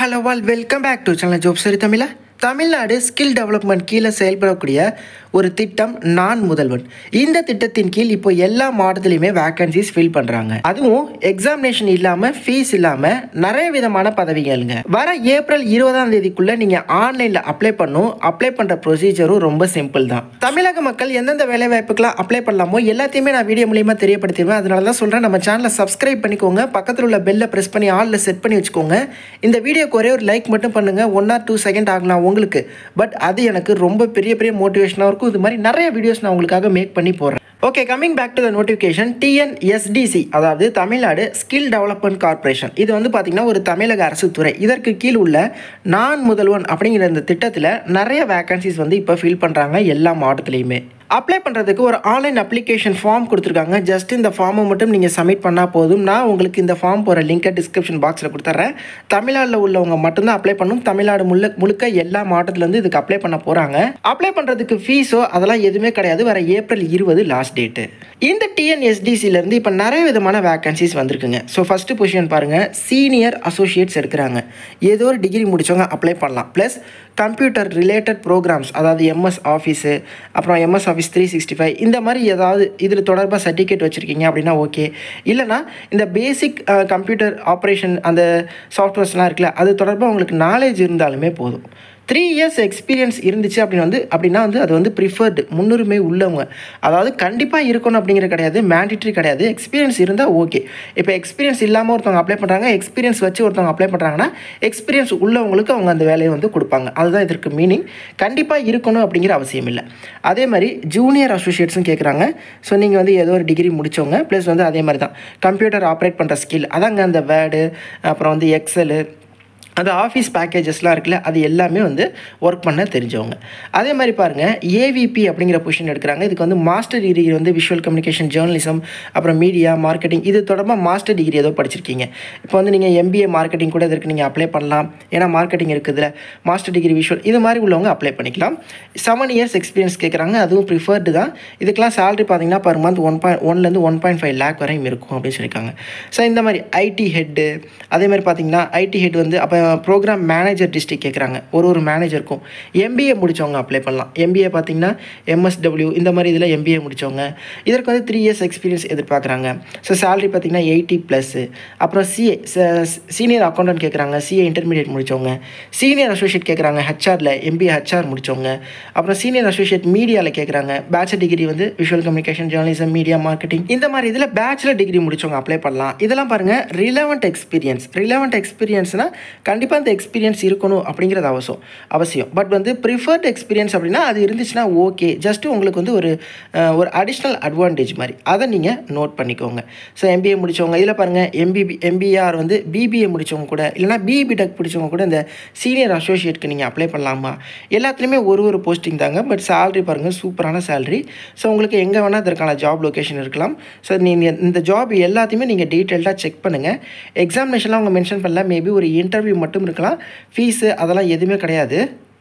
hello வால் welcome back to channel ஜோப் சரி தமிழா தமிழ்நாடு ஸ்கில் டெவலப்மெண்ட் கீழே செயல்படக்கூடிய ஒரு திட்டம் நான் முதல்வன் இந்த திட்டத்தின் கீழ் இப்போ எல்லா மாவட்டத்திலையுமே வேகன்சிஸ் ஃபில் பண்ணுறாங்க அதுவும் எக்ஸாமினேஷன் இல்லாமல் ஃபீஸ் இல்லாமல் நிறைய விதமான பதவிகள்ங்க வர ஏப்ரல் இருபதாம் தேதிக்குள்ளே நீங்கள் ஆன்லைனில் அப்ளை பண்ணும் அப்ளை பண்ணுற ப்ரொசீஜரும் ரொம்ப சிம்பிள் தான் தமிழக மக்கள் எந்தெந்த வேலை வாய்ப்புக்கெல்லாம் அப்ளை பண்ணலாமோ எல்லாத்தையுமே நான் வீடியோ மூலியமாக தெரியப்படுத்திடுவேன் அதனால தான் சொல்கிறேன் நம்ம சேனலை சப்ஸ்கிரைப் பண்ணிக்கோங்க பக்கத்தில் உள்ள பெல்லை ப்ரெஸ் பண்ணி ஆலில் செட் பண்ணி வச்சுக்கோங்க இந்த வீடியோக்கு ஒரே ஒரு லைக் மட்டும் பண்ணுங்கள் ஒன் ஆர் டூ செகண்ட் ஆகலாம் உங்களுக்கு பட் அது எனக்கு ரொம்ப பெரிய பெரிய மோட்டிவேஷனாக இருக்கும் இது மாதிரி நிறைய வீடியோஸ் நான் உங்களுக்காக மேக் பண்ணி போடுறேன் okay coming back to the notification TNSDC அதாவது தமிழ்நாடு ஸ்கில் டெவலப்மெண்ட் கார்ப்பரேஷன் இது வந்து பார்த்திங்கன்னா ஒரு தமிழக அரசு துறை இதற்கு கீழ் உள்ள நான் முதல்வன் அப்படிங்கிற இந்த திட்டத்தில் நிறைய வேகன்சிஸ் வந்து இப்போ ஃபில் பண்ணுறாங்க எல்லா மாவட்டத்துலேயுமே அப்ளை பண்ணுறதுக்கு ஒரு ஆன்லைன் அப்ளிகேஷன் ஃபார்ம் கொடுத்துருக்காங்க ஜஸ்ட் இந்த ஃபார்மை மட்டும் நீங்கள் சப்மிட் பண்ணால் போதும் நான் உங்களுக்கு இந்த ஃபார்ம் போகிற லிங்கை டிஸ்கிரிப்ஷன் பாக்ஸில் கொடுத்துட்றேன் தமிழ்நாட்டில் உள்ளவங்க மட்டும்தான் அப்ளை பண்ணும் தமிழ்நாடு முழு முழுக்க எல்லா மாவட்டத்துலேருந்து இதுக்கு அப்ளை பண்ண போகிறாங்க அப்ளை பண்ணுறதுக்கு ஃபீஸோ அதெல்லாம் எதுவுமே கிடையாது வர ஏப்ரல் இருபது லாஸ்ட் டேட்டு இந்த டிஎன்எஸ்டிசிலேருந்து இப்போ நிறைய விதமான வேகன்சிஸ் வந்திருக்குங்க ஸோ ஃபஸ்ட்டு பொசிஷன் பாருங்கள் சீனியர் அசோசியேட்ஸ் எடுக்கிறாங்க ஏதோ ஒரு டிகிரி முடித்தவங்க அப்ளை பண்ணலாம் ப்ளஸ் கம்ப்யூட்டர் ரிலேட்டட் ப்ரோக்ராம்ஸ் அதாவது எம்எஸ் ஆஃபீஸு அப்புறம் MS office three sixty five இந்த மாதிரி ஏதாவது இதில் தொடர்பாக சர்டிஃபிகேட் வச்சுருக்கீங்க அப்படின்னா ஓகே இல்லைனா இந்த பேசிக் கம்ப்யூட்டர் ஆப்ரேஷன் அந்த சாஃப்ட்வேர்ஸ்லாம் இருக்குல்ல அது தொடர்பாக உங்களுக்கு நாலேஜ் இருந்தாலுமே போதும் த்ரீ இயர்ஸ் எக்ஸ்பீரியன்ஸ் இருந்துச்சு அப்படின்னு வந்து அப்படின்னா வந்து அது வந்து ப்ரிஃபர்டு முன்னுரிமை உள்ளவங்க அதாவது கண்டிப்பாக இருக்கணும் அப்படிங்கிற கிடையாது மேண்டிட்ரி கிடையாது எக்ஸ்பீரியன்ஸ் இருந்தால் ஓகே இப்போ எக்ஸ்பீரியன்ஸ் இல்லாமல் ஒருத்தவங்க அப்ளை பண்ணுறாங்க எக்ஸ்பீரியன்ஸ் வச்சு ஒருத்தவங்க அப்ளை பண்ணுறாங்கன்னா எக்ஸ்பீரியன்ஸ் உள்ளவங்களுக்கு அவங்க அந்த வேலையை வந்து கொடுப்பாங்க அதுதான் இதற்கு மீனிங் கண்டிப்பாக இருக்கணும் அப்படிங்கிற அவசியம் இல்லை அதே மாதிரி ஜூனியர் அசோசியேட்ஸும் கேட்குறாங்க ஸோ நீங்கள் வந்து ஏதோ ஒரு டிகிரி முடித்தவங்க ப்ளஸ் வந்து அதே மாதிரி தான் கம்ப்யூட்டர் ஆப்ரேட் பண்ணுற ஸ்கில் அதாங்க அந்த வேர்டு அப்புறம் வந்து எக்ஸலு அந்த ஆஃபீஸ் பேக்கேஜஸ்லாம் இருக்குல்ல அது எல்லாமே வந்து ஒர்க் பண்ண தெரிஞ்சவங்க அதே மாதிரி பாருங்கள் ஏவிபி அப்படிங்கிற பொசிஷன் எடுக்கிறாங்க இதுக்கு வந்து மாஸ்டர் டிகிரி வந்து விஷுவல் கம்யூனிகேஷன் ஜேர்னலிசம் அப்புறம் மீடியா மார்க்கெட்டிங் இது தொடர்பாக மாஸ்டர் டிகிரி ஏதோ படிச்சிருக்கீங்க இப்போ வந்து நீங்கள் எம்பிஏ மார்க்கெட்டிங் கூட இதற்கு நீங்கள் அப்ளை பண்ணலாம் ஏன்னா மார்க்கெட்டிங் இருக்குதுல மாஸ்டர் டிகிரி விஷுவல் இது மாதிரி உள்ளவங்க அப்ளை பண்ணிக்கலாம் செவன் இயர்ஸ் எக்ஸ்பீரியன்ஸ் கேட்குறாங்க அதுவும் ப்ரிஃபர்டு தான் இதுக்கெலாம் சேலரி பார்த்தீங்கன்னா பர் மந்த் ஒன் பாயிண்ட் ஒன்லேருந்து ஒன் பாயிண்ட் ஃபைவ் லேக் வரையும் இருக்கும் அப்படின்னு சொல்லியிருக்காங்க ஸோ இந்த மாதிரி ஐடி ஹெட்டு அதே மாதிரி பார்த்தீங்கன்னா ஐடி ஹெட் வந்து அப்போ ப்ரோக்ராம் மேனேஜர் டிஸ்ட்ரிக் கேட்குறாங்க ஒரு ஒரு மேனேஜருக்கும் எம்பிஏ முடித்தவங்க அப்ளை பண்ணலாம் எம்பிஏ பார்த்தீங்கன்னா எம்எஸ்டபிள்யூ இந்த மாதிரி இதில் எம்பிஏ முடித்தவங்க இதற்கு வந்து த்ரீ இயர்ஸ் எக்ஸ்பீரியன்ஸ் எதிர்பார்க்குறாங்க ஸோ சேலரி பார்த்தீங்கன்னா எயிட்டி ப்ளஸ்ஸு அப்புறம் சிஏ சீனியர் அக்கௌண்டன்ட் கேட்குறாங்க சிஏ இன்டர்மீடியட் முடித்தவங்க சீனியர் அசோசியேட் கேட்குறாங்க ஹெச்ஆரில் எம்பிஏ ஹெச்ஆர் முடித்தவங்க அப்புறம் சீனியர் அசோசியேட் மீடியாவில் கேட்குறாங்க பேச்சுலர் டிகிரி வந்து visual communication journalism media marketing இந்த மாதிரி இதில் பேச்சுலர் டிகிரி முடித்தவங்க அப்ளை பண்ணலாம் இதெல்லாம் பாருங்கள் ரிலவெண்ட் எக்ஸ்பீரியன்ஸ் ரிலவெண்ட் எக்ஸ்பீரியன்ஸ்னால் கண்டிப்பாக அந்த எக்ஸ்பீரியன்ஸ் இருக்கணும் அப்படிங்கிறது அவசியம் அவசியம் பட் வந்து ப்ரிஃபர்ட் எக்ஸ்பீரியன்ஸ் அப்படின்னா அது இருந்துச்சுன்னா ஓகே ஜஸ்ட்டு உங்களுக்கு வந்து ஒரு ஒரு அடிஷ்னல் அட்வான்டேஜ் மாதிரி அதை நீங்கள் நோட் பண்ணிக்கோங்க ஸோ எம்பிஏ முடித்தவங்க இதில் பாருங்கள் எம்பிபி எம்பிஆர் வந்து பிபிஏ முடித்தவங்க கூட இல்லைனா பிபி டெக் பிடிச்சவங்க கூட இந்த சீனியர் அசோசியேட்க்கு நீங்கள் அப்ளை பண்ணலாமா எல்லாத்துலேயுமே ஒரு ஒரு போஸ்டிங் தாங்க பட் சேலரி பாருங்கள் சூப்பரான சேலரி ஸோ உங்களுக்கு எங்கே வேணால் இதற்கான ஜாப் லொக்கேஷன் இருக்கலாம் ஸோ நீங்கள் இந்த ஜாப் எல்லாத்தையுமே நீங்கள் டீட்டெயில்டாக செக் பண்ணுங்கள் எக்ஸாமினேஷன்லாம் அவங்க மென்ஷன் பண்ணல மேபி ஒரு இன்டர்வியூ மட்டும் இருக்கலாம் ஃபீஸு அதெல்லாம் எதுவுமே கிடையாது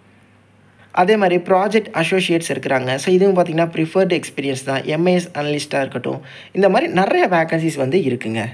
அதே மாதிரி ப்ராஜெக்ட் அசோசியேட்ஸ் இருக்கிறாங்க ஸோ இதுவும் பார்த்திங்கன்னா ப்ரிஃபர்டு எக்ஸ்பீரியன்ஸ் தான் எம்ஐஎஸ் அனலிஸ்ட்டாக இருக்கட்டும் இந்த மாதிரி நிறைய வேக்கன்சிஸ் வந்து இருக்குங்க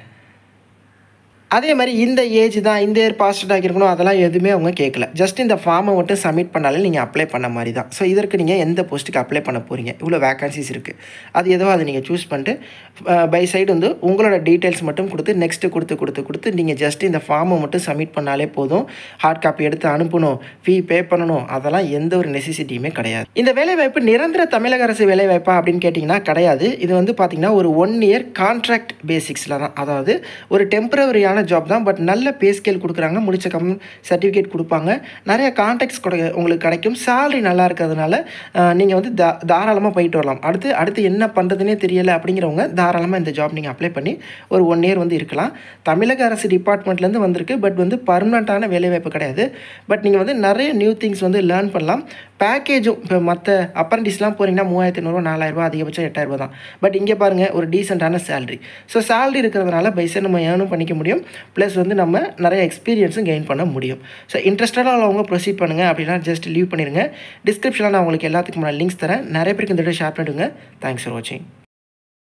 அதே மாதிரி இந்த ஏஜ் தான் இந்த இயர் பாஸ்டட் ஆகிருக்கணும் அதெல்லாம் எதுவுமே அவங்க கேட்கல ஜஸ்ட் இந்த ஃபார்மை மட்டும் சப்மிட் பண்ணாலே நீங்கள் அப்ளை பண்ண மாதிரி தான் ஸோ இதற்கு நீங்கள் எந்த போஸ்ட்டுக்கு அப்ளை பண்ண போகிறீங்க இவ்வளோ வேகன்சிஸ் இருக்குது அது எதுவோ அதை நீங்கள் சூஸ் பண்ணிட்டு பை சைடு வந்து உங்களோட டீட்டெயில்ஸ் மட்டும் கொடுத்து நெக்ஸ்ட்டு கொடுத்து கொடுத்து கொடுத்து நீங்கள் ஜஸ்ட் இந்த ஃபார்மை மட்டும் சப்மிட் பண்ணாலே போதும் ஹார்ட் காப்பி எடுத்து அனுப்பணும் ஃபீ பே பண்ணணும் அதெல்லாம் எந்த ஒரு நெசசிட்டியுமே கிடையாது இந்த வேலைவாய்ப்பு நிரந்தர தமிழக அரசு வேலைவாய்ப்பா அப்படின்னு கேட்டிங்கன்னா கிடையாது இது வந்து பார்த்திங்கன்னா ஒரு ஒன் இயர் கான்ட்ராக்ட் பேசிக்ஸில் தான் அதாவது ஒரு டெம்பரவரியான சரியான ஜாப் தான் பட் நல்ல பே ஸ்கேல் கொடுக்குறாங்க முடிச்ச கம் சர்டிஃபிகேட் கொடுப்பாங்க நிறைய கான்டாக்ட்ஸ் கொடு உங்களுக்கு கிடைக்கும் சேலரி நல்லா இருக்கிறதுனால நீங்கள் வந்து தா தாராளமாக போயிட்டு வரலாம் அடுத்து அடுத்து என்ன பண்ணுறதுனே தெரியலை அப்படிங்கிறவங்க தாராளமாக இந்த ஜாப் நீங்கள் அப்ளை பண்ணி ஒரு ஒன் இயர் வந்து இருக்கலாம் தமிழக அரசு டிபார்ட்மெண்ட்லேருந்து வந்திருக்கு பட் வந்து பர்மனண்ட்டான வேலைவாய்ப்பு கிடையாது பட் நீங்கள் வந்து நிறைய நியூ திங்ஸ் வந்து லேர்ன் பண்ணலாம் பேக்கேஜும் இப்போ மற்ற அப்ரண்டிஸ்லாம் போகிறீங்கன்னா மூவாயிரத்தி ஐநூறுவா நாலாயிரரூபா அதிகபட்சம் எட்டாயிரரூபா தான் பட் இங்கே பாருங்கள் ஒரு டீசெண்டான சேலரி ஸோ சேலரி இருக்கிறதுனால பைசை நம்ம ஏர்னும் பண்ணிக்க முடியும் ப்ளஸ் வந்து நம்ம நிறைய எக்ஸ்பீரியன்ஸும் கெயின் பண்ண முடியும் ஸோ இன்ட்ரெஸ்டடாக உள்ளவங்க ப்ரொசீட் பண்ணுங்கள் அப்படின்னா ஜஸ்ட் லீவ் பண்ணிடுங்க டிஸ்கிரிப்ஷனில் நான் உங்களுக்கு எல்லாத்துக்கும் நான் லிங்க்ஸ் தரேன் நிறைய பேருக்கு இந்த வீடியோ ஷேர் பண்ணிவிடுங்க தேங்க்ஸ் ஃபார் வாட்சிங்